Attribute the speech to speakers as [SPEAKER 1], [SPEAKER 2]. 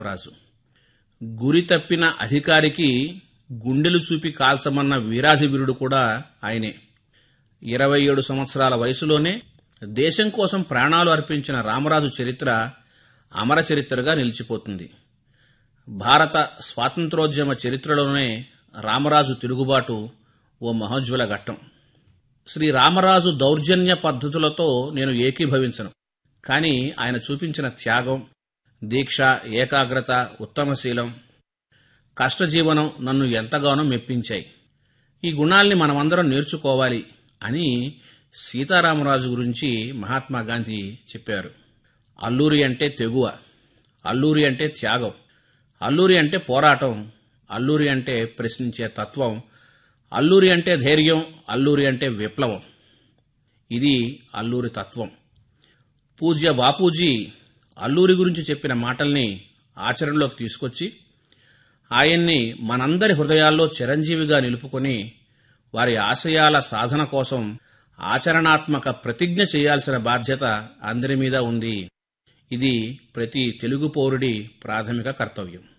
[SPEAKER 1] రాజు గురి తప్పిన అధికారికి గుండెలు చూపి కాల్చమన్న వీరాధివీరుడు కూడా ఆయనే ఇరవై ఏడు సంవత్సరాల వయసులోనే దేశం కోసం ప్రాణాలు అర్పించిన రామరాజు చరిత్ర అమర చరిత్రగా నిలిచిపోతుంది భారత స్వాతంత్రోద్యమ చరిత్రలోనే రామరాజు తిరుగుబాటు ఓ మహోజ్వల ఘట్టం శ్రీ రామరాజు దౌర్జన్య పద్ధతులతో నేను ఏకీభవించను కానీ ఆయన చూపించిన త్యాగం దీక్ష ఏకాగ్రత ఉత్తమశీలం కష్టజీవనం నన్ను ఎంతగానో మెప్పించాయి ఈ గుణాల్ని మనమందరం నేర్చుకోవాలి అని సీతారామరాజు గురించి మహాత్మా గాంధీ చెప్పారు అల్లూరి అంటే తెగువ అల్లూరి అంటే త్యాగం అల్లూరి అంటే పోరాటం అల్లూరి అంటే ప్రశ్నించే తత్వం అల్లూరి అంటే ధైర్యం అల్లూరి అంటే విప్లవం ఇది అల్లూరి తత్వం పూజ్య బాపూజీ అల్లూరి గురించి చెప్పిన మాటల్ని ఆచరణలోకి తీసుకొచ్చి ఆయన్ని మనందరి హృదయాల్లో చిరంజీవిగా నిలుపుకొని వారి ఆశయాల సాధన కోసం ఆచరణాత్మక ప్రతిజ్ఞ చేయాల్సిన బాధ్యత అందరి మీద ఉంది ఇది ప్రతి తెలుగు పౌరుడి ప్రాథమిక కర్తవ్యం